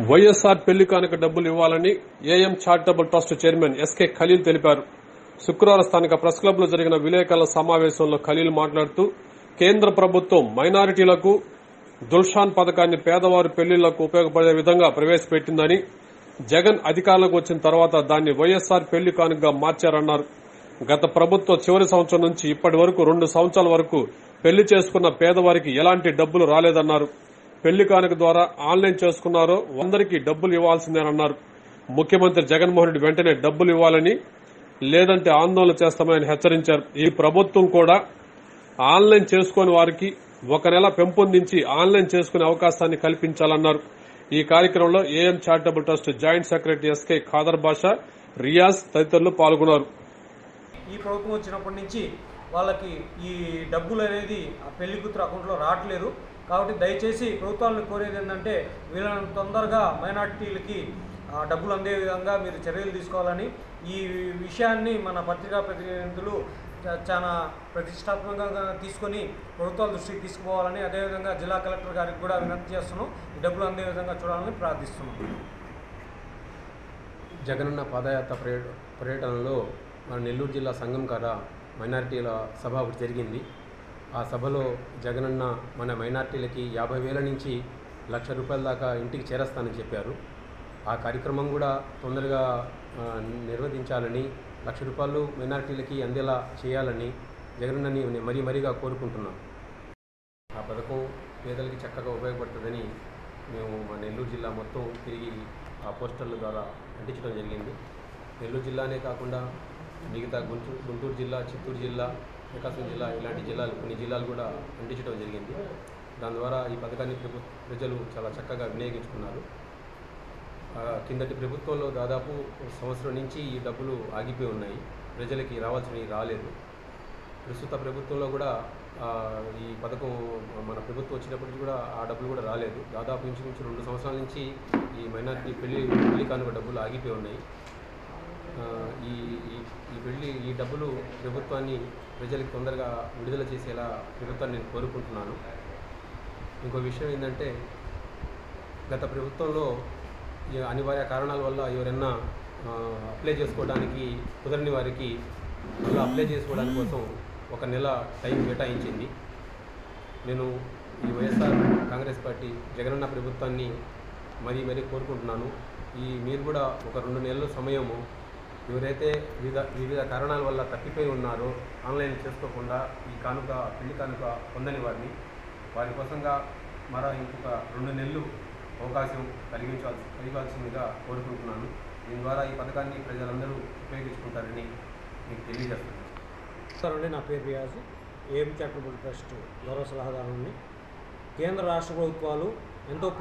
వైఎస్ఆర్ పెళ్లి కానుక డబ్బులు ఇవ్వాలని AM charitable trust chairman SK Khaleel తెలిపారు శుక్రవారం స్థానిక ప్రెస్ క్లబ్ లో జరిగిన విలేకరుల సమావేశంలో ఖలీల్ మాట్లాడుతూ కేంద్ర ప్రభుత్వం మైనారిటీలకు దుల్షాన్ పథకాన్ని పేదవారి పెళ్లిళ్లకు ఉపయోగపడే విధంగా ప్రవేశపెట్టిందని జగన్ అధికారంలోకి వచ్చిన తర్వాత దాన్ని వైఎస్ఆర్ పెళ్లి కానుకగా మార్చారన్నారు గత ప్రభుత్వ చివరి సంవత్సరం నుంచి ఇప్పటి వరకు రెండు సంవత్సరాల వరకు పెళ్లి చేసుకున్న పేదవారికి ఎలాంటి డబ్బులు రాలేదన్నారు పెళ్లి కానుక ద్వారా ఆన్లైన్ చేసుకున్నారో అందరికీ డబ్బులు ఇవ్వాల్సిందేనన్నారు ముఖ్యమంత్రి జగన్మోహన్ రెడ్డి వెంటనే డబ్బులు ఇవ్వాలని లేదంటే ఆందోళన చేస్తామని హెచ్చరించారు ఈ ప్రభుత్వం కూడా ఆన్లైన్ చేసుకుని వారికి ఒక నెల పెంపొందించి ఆన్లైన్ చేసుకునే అవకాశాన్ని కల్పించాలన్నారు ఈ కార్యక్రమంలో AM charitable trust joint secretary SK Khader Basha Riyaz తదితరులు పాల్గొన్నారు ఈ ప్రభుత్వం వచ్చినప్పటి నుంచి వాళ్ళకి ఈ డబ్బులు అనేది ఆ పెళ్లి కూతురు అకౌంట్లో రావట్లేదు కాబట్టి దయచేసి ప్రభుత్వాలను కోరేది ఏంటంటే వీళ్ళని తొందరగా మైనార్టీలకి ఆ డబ్బులు అందే విధంగా మీరు చర్యలు తీసుకోవాలని ఈ విషయాన్ని మన పత్రికా ప్రతినిధులు చా- చాలా ప్రతిష్టాత్మకంగా తీసుకొని ప్రభుత్వాల దృష్టికి తీసుకుపోవాలని అదేవిధంగా జిల్లా కలెక్టర్ గారికి కూడా వినతి చేస్తున్నాం ఈ డబ్బులు అందే విధంగా చూడాలని ప్రార్థిస్తున్నాం జగనన్న పాదయాత్ర పర్య పర్యటనలో మన నెల్లూరు జిల్లా సంఘం కాడ మైనారిటీల సభ ఒకటి జరిగింది ఆ సభలో జగనన్న మన మైనారిటీలకి యాభై వేల నుంచి లక్ష రూపాయల దాకా ఇంటికి చేరస్తానని చెప్పారు ఆ కార్యక్రమం కూడా తొందరగా ఆ, నిర్వహించాలని లక్ష రూపాయలు మైనారిటీలకి అందేలా చేయాలని జగనన్నని నేను మరీ మరీగా కోరుకుంటున్నాను ఆ పథకం పేదలకి చక్కగా ఉపయోగపడుతుందని మేము మా నెల్లూరు జిల్లా మొత్తం తిరిగి ఆ పోస్టర్ల ద్వారా అంటించడం జరిగింది నెల్లూరు జిల్లానే కాకుండా మిగతా గుంటూరు గుంటూరు జిల్లా చిత్తూరు జిల్లా ప్రకాశం జిల్లా ఇలాంటి జిల్లాలు కొన్ని జిల్లాలు కూడా అంటించడం జరిగింది దాని ద్వారా ఈ పథకాన్ని ప్రభు ప్రజలు చాలా చక్కగా వినియోగించుకున్నారు ఆ, కిందటి ప్రభుత్వంలో దాదాపు ఒక సంవత్సరం నుంచి ఈ డబ్బులు ఆగిపోయి ఉన్నాయి ప్రజలకి రావాల్సినవి రాలేదు ప్రస్తుత ప్రభుత్వంలో కూడా ఆ, ఈ పథకం మన ప్రభుత్వం వచ్చినప్పటికీ కూడా ఆ డబ్బులు కూడా రాలేదు దాదాపు ఇంచుమించు రెండు సంవత్సరాల నుంచి ఈ మైనార్టీ పెళ్లి పెళ్లి కానుక డబ్బులు ఆగిపోయి ఉన్నాయి ఆ, ఈ ఈ- ఈ పెళ్లి ఈ డబ్బులు ప్రభుత్వాన్ని ప్రజలకు తొందరగా విడుదల చేసేలా ప్రభుత్వాన్ని నేను కోరుకుంటున్నాను ఇంకో విషయం ఏంటంటే గత ప్రభుత్వంలో ఈ అనివార్య కారణాల వల్ల ఎవరైనా ఆ, అప్లై చేసుకోవడానికి కుదరని వారికి మళ్ళీ అప్లై చేసుకోవడానికి కోసం ఒక నెల టైం కేటాయించింది నేను ఈ వైఎస్ఆర్ కాంగ్రెస్ పార్టీ జగనన్న ప్రభుత్వాన్ని మరీ మరీ కోరుకుంటున్నాను ఈ మీరు కూడా ఒక రెండు నెలల సమయము ఎవరైతే వివిధ వివిధ కారణాల వల్ల తప్పిపోయి ఉన్నారో ఆన్లైన్ చేసుకోకుండా ఈ కానుక పెళ్లి కానుక పొందని వారిని వారి కోసంగా మరో ఇంకొక రెండు నెలలు అవకాశం కలిగించాల్సి కలిగాల్సిందిగా కోరుకుంటున్నాను దీని ద్వారా ఈ పథకాన్ని ప్రజలందరూ ఉపయోగించుకుంటారని మీకు తెలియజేస్తున్నాను నమస్కారం అండి నా పేరు రియాజు ఏఎం చారిటబుల్ ట్రస్ట్ గౌరవ సలహాదారుని కేంద్ర రాష్ట్ర ప్రభుత్వాలు ఎంతో